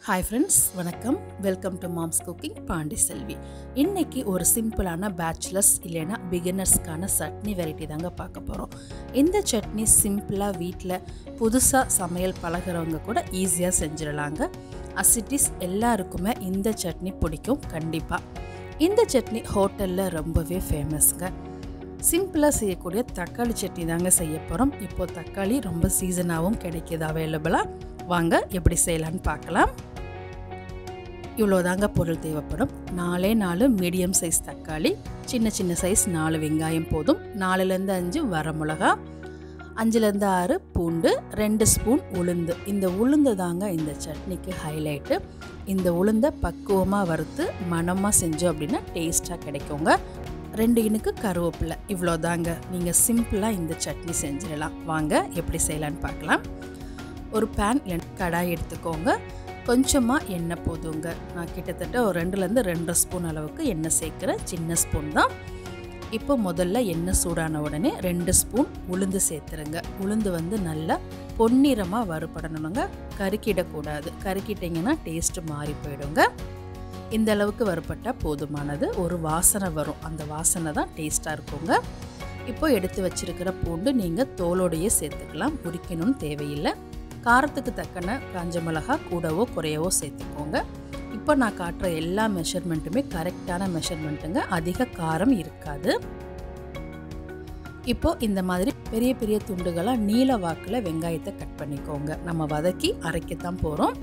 hi friends வணக்கம் welcome to mom's cooking Pandi Selvi இன்னைக்கு ஒரு சிம்பிளான பேச்சுலர்ஸ் இல்லைன்னா பிகினர்ஸ்க்கான சட்னி வெரைட்டி தாங்க பார்க்க போகிறோம் இந்த சட்னி சிம்பிளாக வீட்டில் புதுசாக சமையல் பழகிறவங்க கூட ஈஸியாக செஞ்சிடலாங்க அசிட்டிஸ் எல்லாருக்குமே இந்த சட்னி பிடிக்கும் கண்டிப்பாக இந்த சட்னி ஹோட்டலில் ரொம்பவே ஃபேமஸ்ங்க சிம்பிளாக செய்யக்கூடிய தக்காளி சட்னி தாங்க செய்ய போகிறோம் இப்போ தக்காளி ரொம்ப சீசனாகவும் கிடைக்கிது அவைலபிளாக வாங்க எப்படி செய்யலான்னு பார்க்கலாம் இவ்வளோதாங்க பொருள் தேவைப்படும் நாலே நாலு மீடியம் சைஸ் தக்காளி சின்ன சின்ன சைஸ் நாலு வெங்காயம் போதும் நாலுலேருந்து அஞ்சு வரமிளகா அஞ்சுலேருந்து ஆறு பூண்டு ரெண்டு ஸ்பூன் உளுந்து இந்த உளுந்து தாங்க இந்த சட்னிக்கு ஹைலைட்டு இந்த உளுந்தை பக்குவமாக வறுத்து மணமாக செஞ்சோம் அப்படின்னா டேஸ்ட்டாக கிடைக்குங்க ரெண்டு இனுக்கு கருவேப்பிலை இவ்வளோ தாங்க நீங்கள் சிம்பிளாக இந்த சட்னி செஞ்சிடலாம் வாங்க எப்படி செய்யலான்னு பார்க்கலாம் ஒரு பேன் இல்லை கடாய் எடுத்துக்கோங்க கொஞ்சமாக எண்ணெய் போதுங்க நான் கிட்டத்தட்ட ஒரு ரெண்டுலேருந்து ரெண்டரை ஸ்பூன் அளவுக்கு எண்ணெய் சேர்க்குறேன் சின்ன ஸ்பூன் தான் இப்போ முதல்ல எண்ணெய் சூடான உடனே ரெண்டு ஸ்பூன் உளுந்து சேர்த்துருங்க உளுந்து வந்து நல்லா பொன்னிறமாக வறுபடணுங்க கருக்கிடக்கூடாது கருக்கிட்டிங்கன்னா டேஸ்ட்டு மாறி போயிடுங்க இந்த அளவுக்கு வறுப்பட்டால் போதுமானது ஒரு வாசனை வரும் அந்த வாசனை தான் டேஸ்ட்டாக இருக்குங்க இப்போ எடுத்து வச்சிருக்கிற பூண்டு நீங்கள் தோலோடையே சேர்த்துக்கலாம் உரிக்கணும்னு தேவையில்லை காரத்துக்கு தக்கன காஞ்ச மிளகா கூடவோ குறையவோ சேர்த்துக்கோங்க இப்போ நான் காட்டுற எல்லா மெஷர்மெண்ட்டுமே கரெக்டான மெஷர்மெண்ட்டுங்க அதிக காரம் இருக்காது இப்போ இந்த மாதிரி பெரிய பெரிய துண்டுகளாக நீல வாக்கில் வெங்காயத்தை கட் பண்ணிக்கோங்க நம்ம வதக்கி அரைக்கத்தான் போகிறோம்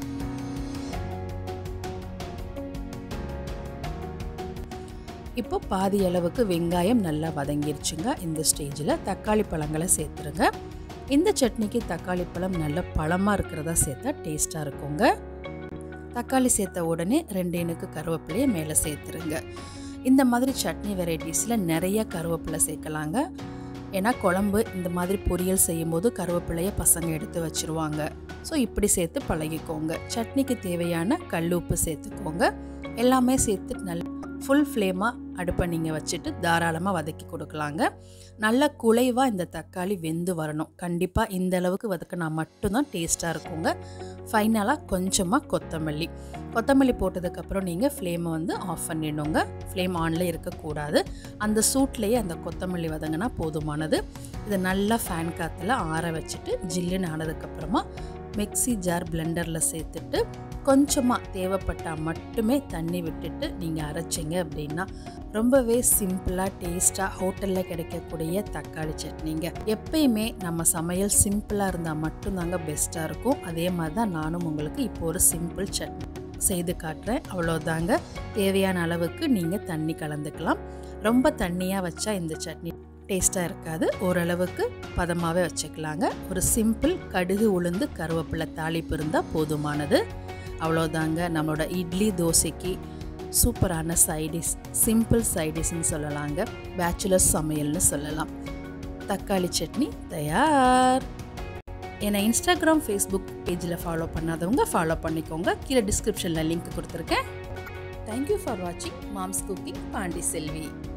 இப்போ பாதி அளவுக்கு வெங்காயம் நல்லா வதங்கிருச்சுங்க இந்த ஸ்டேஜில் தக்காளி பழங்களை சேர்த்துருங்க இந்த சட்னிக்கு தக்காளி பழம் நல்ல பழமாக இருக்கிறதா சேர்த்தா டேஸ்ட்டாக இருக்குங்க தக்காளி சேர்த்த உடனே ரெண்டு இனுக்கு கருவேப்பிலையை மேலே சேர்த்துருங்க இந்த மாதிரி சட்னி வெரைட்டிஸில் நிறைய கருவேப்பிலை சேர்க்கலாங்க ஏன்னா குழம்பு இந்த மாதிரி பொரியல் செய்யும்போது கருவேப்பிலையை பசங்க எடுத்து வச்சுருவாங்க ஸோ இப்படி சேர்த்து பழகிக்கோங்க சட்னிக்கு தேவையான கல் உப்பு சேர்த்துக்கோங்க எல்லாமே சேர்த்து நல் ஃபுல் ஃப்ளேமாக அடுப்பை நீங்கள் வச்சுட்டு தாராளமாக வதக்கி கொடுக்கலாங்க நல்ல குலைவாக இந்த தக்காளி வெந்து வரணும் கண்டிப்பாக இந்த அளவுக்கு வதக்கினா மட்டும்தான் டேஸ்ட்டாக இருக்குங்க ஃபைனலாக கொஞ்சமாக கொத்தமல்லி கொத்தமல்லி போட்டதுக்கப்புறம் நீங்கள் ஃப்ளேமை வந்து ஆஃப் பண்ணிடணுங்க ஃப்ளேம் ஆனில் இருக்கக்கூடாது அந்த சூட்லேயே அந்த கொத்தமல்லி வதங்கினா போதுமானது இதை நல்லா ஃபேன் காற்றுல ஆற வச்சுட்டு ஜில்லுன்னு ஆனதுக்கப்புறமா மிக்சி ஜார் பிளெண்டரில் சேர்த்துட்டு கொஞ்சமாக தேவைப்பட்டால் மட்டுமே தண்ணி விட்டுட்டு நீங்கள் அரைச்சிங்க அப்படின்னா ரொம்பவே சிம்பிளாக டேஸ்ட்டாக ஹோட்டலில் கிடைக்கக்கூடிய தக்காளி சட்னிங்க எப்பயுமே நம்ம சமையல் சிம்பிளாக இருந்தால் மட்டும்தாங்க பெஸ்ட்டாக இருக்கும் அதே மாதிரி தான் நானும் உங்களுக்கு இப்போ ஒரு சிம்பிள் சட்னி செய்து காட்டுறேன் அவ்வளோதாங்க தேவையான அளவுக்கு நீங்கள் தண்ணி கலந்துக்கலாம் ரொம்ப தண்ணியாக வச்சா இந்த சட்னி டேஸ்ட்டாக இருக்காது ஓரளவுக்கு பதமாகவே வச்சுக்கலாங்க ஒரு சிம்பிள் கடுகு உளுந்து கருவேப்பிலை தாளிப்பு இருந்தால் போதுமானது அவ்வளோதாங்க நம்மளோட இட்லி தோசைக்கு சூப்பரான சைடிஷ் சிம்பிள் சைடிஷ்னு சொல்லலாங்க பேச்சுலர்ஸ் சமையல்னு சொல்லலாம் தக்காளி சட்னி தயார் என்னை இன்ஸ்டாகிராம் ஃபேஸ்புக் பேஜில் ஃபாலோ பண்ணாதவங்க ஃபாலோ பண்ணிக்கோங்க கீழே டிஸ்கிரிப்ஷனில் லிங்க் கொடுத்துருக்கேன் தேங்க்யூ ஃபார் வாட்சிங் மாம்ஸ் குக்கிங் பாண்டி செல்வி